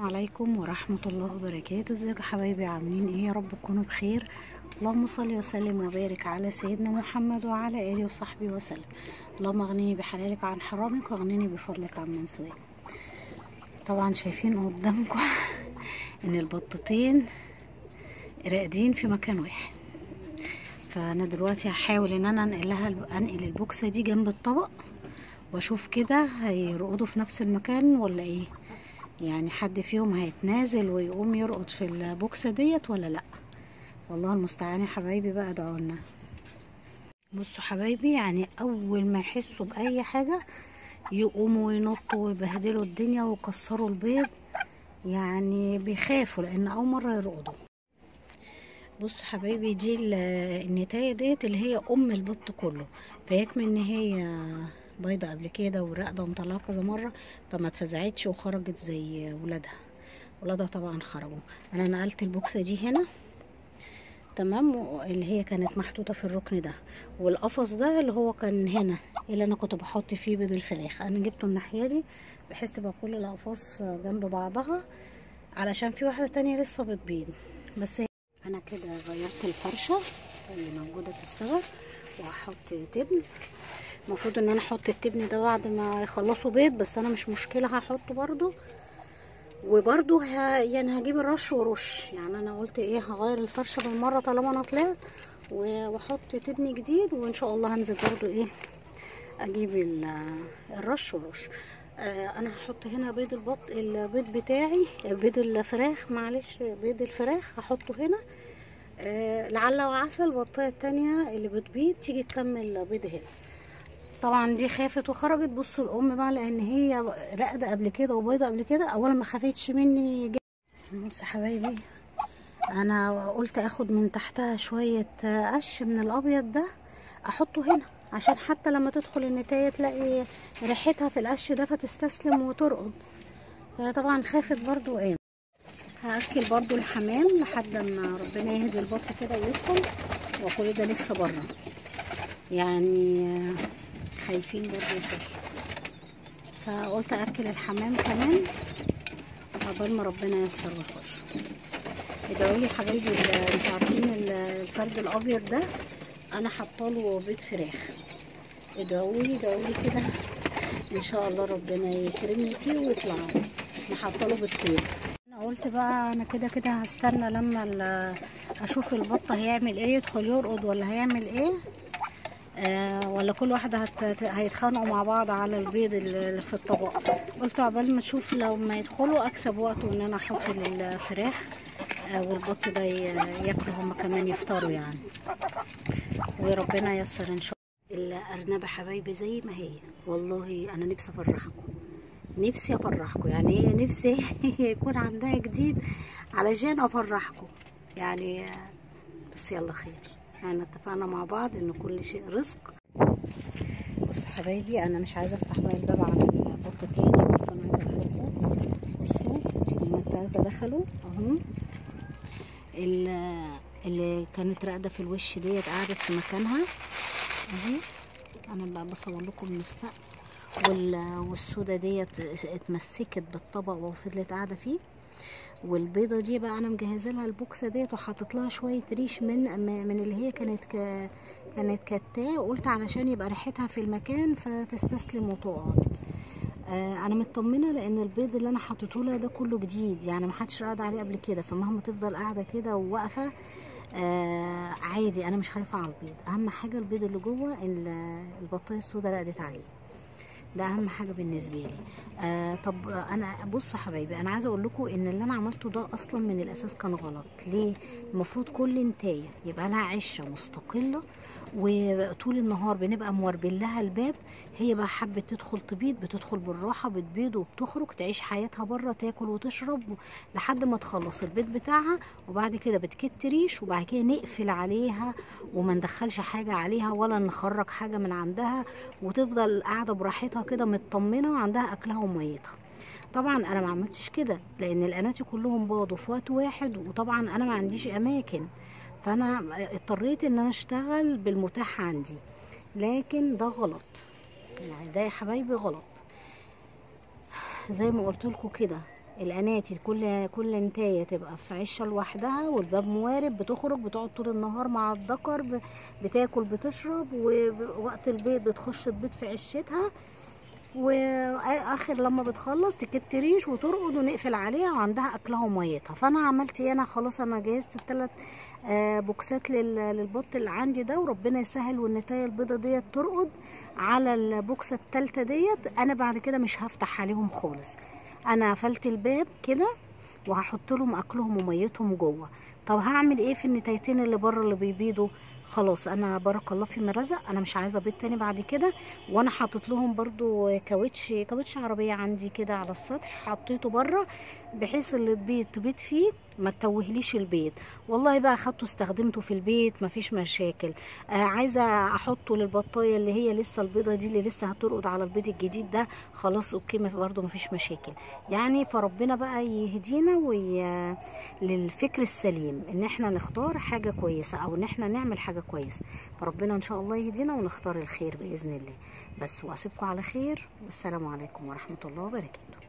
عليكم ورحمة الله وبركاته ازيكم يا حبايبي عاملين ايه يا رب تكونوا بخير اللهم صل وسلم وبارك على سيدنا محمد وعلى اله وصحبه وسلم اللهم اغنني بحلالك عن حرامك واغنني بفضلك عن من سواك طبعا شايفين قدامكم ان البطتين راقدين في مكان واحد فانا دلوقتي هحاول ان انا انقلها انقل البوكسه دي جنب الطبق واشوف كده هيرقدوا في نفس المكان ولا ايه يعني حد فيهم هيتنازل ويقوم يرقد في البوكسه ديت ولا لا والله المستعان يا حبايبي بقى ادعوا لنا بصوا حبايبي يعني اول ما يحسوا باي حاجه يقوموا وينطوا ويبهدلوا الدنيا ويكسروا البيض يعني بيخافوا لان اول مره يرقدوا بصوا حبايبي دي النتايه ديت اللي هي ام البط كله فيكمن ان هي بيضة قبل كده وراقدة ومطلعة كذا مرة فما اتفزعتش وخرجت زي ولادها ولادها طبعا خرجوا انا نقلت البوكسة دي هنا تمام اللي هي كانت محطوطة في الركن ده والقفص ده اللي هو كان هنا اللي انا كنت بحط فيه بيض الفراخ انا جبته الناحية دي بحيث تبقى كل الاقفاص جنب بعضها علشان في واحدة تانية لسه بتبيض بس انا كده غيرت الفرشة اللي موجودة في الصغر وهحط تبن المفروض ان انا احط التبن ده بعد ما يخلصوا بيض بس انا مش مشكله هحطه برضو وبرضو ه... يعني هجيب الرش ورش يعني انا قلت ايه هغير الفرشه بالمره طالما انا طلعت واحط تبن جديد وان شاء الله هنزل برضو ايه اجيب الرش ورش آه انا هحط هنا بيض البط البيض بتاعي بيض الفراخ معلش بيض الفراخ هحطه هنا آه لعل وعسى البطايه التانية اللي بتبيض تيجي تكمل بيض هنا طبعا دي خافت وخرجت بصوا الام بقى لان هي راقده قبل كده وبيضه قبل كده اولا ما خافتش مني بصوا حبايبي انا قلت اخد من تحتها شويه قش من الابيض ده احطه هنا عشان حتى لما تدخل النتايه تلاقي ريحتها في القش ده فتستسلم وترقد فطبعا خافت برضو قام هاكل برضو الحمام لحد ما ربنا يهدي البط كده ويدخل وكل ده لسه بره يعني خايفين برضه يخشوا فقلت اكل الحمام كمان عقبال ما ربنا ييسر ويخشوا ادعوا لي حبايبي انتوا عارفين الفرد الابيض ده انا حاطاله بيض فراخ ادعوا لي ادعوا لي كده ان شاء الله ربنا يكرمني فيه ويطلع انا حاطاله بيضتين انا قلت بقى انا كده كده هستنى لما اشوف البط هيعمل ايه يدخل يرقد ولا هيعمل ايه آه ولا كل واحدة هت... هيتخانقوا مع بعض على البيض اللي في الطبق قلت عقبال ما اشوف لو ما يدخلوا اكسب وقت ان انا احط الفراخ آه والبط ده ياكلوا هما كمان يفطروا يعني وربنا ييسر ان شاء الله الارنبه حبايبي زي ما هي والله انا نفسي افرحكم نفسي افرحكم يعني هي نفسي يكون عندها جديد علشان افرحكم يعني بس يلا خير احنا اتفقنا مع بعض ان كل شيء رزق بصوا حبايبي انا مش عايزه افتح بقى الباب على البط تاني بس انا عايزه اوريكم بصوا هما التلاته دخلوا اهو اللي كانت راقده في الوش ديت قعدت في مكانها اهي انا بقى بصور لكم من السقف والسودا ديت اتمسكت بالطبق وفضلت قاعده فيه والبيضه دي بقى انا مجهزه لها البوكسه ديت وحاطط لها شويه ريش من من اللي هي كانت ك... كانت كتاه قلت علشان يبقى ريحتها في المكان فتستسلم وتقعد آه انا مطمنه لان البيض اللي انا حطيته لها ده كله جديد يعني ما حدش قاعد عليه قبل كده فمهما تفضل قاعده كده وواقفه آه عادي انا مش خايفه على البيض اهم حاجه البيض اللي جوه البطايه السوداء رقدت عليه ده اهم حاجه بالنسبه لي آه طب انا بصوا حبايبي انا عايزه اقول لكم ان اللي انا عملته ده اصلا من الاساس كان غلط ليه المفروض كل انتايه يبقى لها عشه مستقله وطول النهار بنبقى موربين لها الباب هي بقى حبت تدخل تبيض بتدخل بالراحه بتبيض وبتخرج تعيش حياتها بره تاكل وتشرب لحد ما تخلص البيض بتاعها وبعد كده بتكت ريش وبعد كده نقفل عليها وما ندخلش حاجه عليها ولا نخرج حاجه من عندها وتفضل قاعده براحتها كده مطمنه وعندها اكلها وميتها طبعا انا ما عملتش كده لان الاناتي كلهم باضوا في وقت واحد وطبعا انا ما عنديش اماكن فانا اضطريت ان انا اشتغل بالمتاح عندي لكن ده غلط يعني ده يا حبايبي غلط زي ما قلت لكم كده الاناتي كل كل نتايه تبقى في عشه لوحدها والباب موارب بتخرج بتقعد طول النهار مع الذكر ب- بتاكل بتشرب ووقت البيض بتخش تبيض في عشتها واخر لما بتخلص تكت ريش وترقد ونقفل عليها وعندها اكلها وميتها فانا عملت ايه انا خلاص انا جهزت الثلاث بوكسات لل- للبط اللي عندي ده وربنا يسهل والنتايه البيضه ديت ترقد على البوكسه الثالثه ديت انا بعد كده مش هفتح عليهم خالص انا قفلت الباب كده وهحط لهم اكلهم وميتهم جوه طب هعمل ايه في النتايتين اللي بره اللي بيبيضوا خلاص انا بارك الله فيما رزق انا مش عايزه بيض تاني بعد كده وانا حاطط لهم برضو كاوتش كاوتش عربيه عندي كده على السطح حطيته بره بحيث اللي تبيض تبيض فيه ما تتوهليش البيض والله بقى اخدته استخدمته في البيت مفيش مشاكل آه عايزه احطه للبطايه اللي هي لسه البيضه دي اللي لسه هترقد على البيض الجديد ده خلاص اوكي برضه مفيش مشاكل يعني فربنا بقى يهدينا وي... للفكر السليم ان احنا نختار حاجه كويسه او ان احنا نعمل حاجه كويسه فربنا ان شاء الله يهدينا ونختار الخير باذن الله بس واسيبكم على خير والسلام عليكم ورحمه الله وبركاته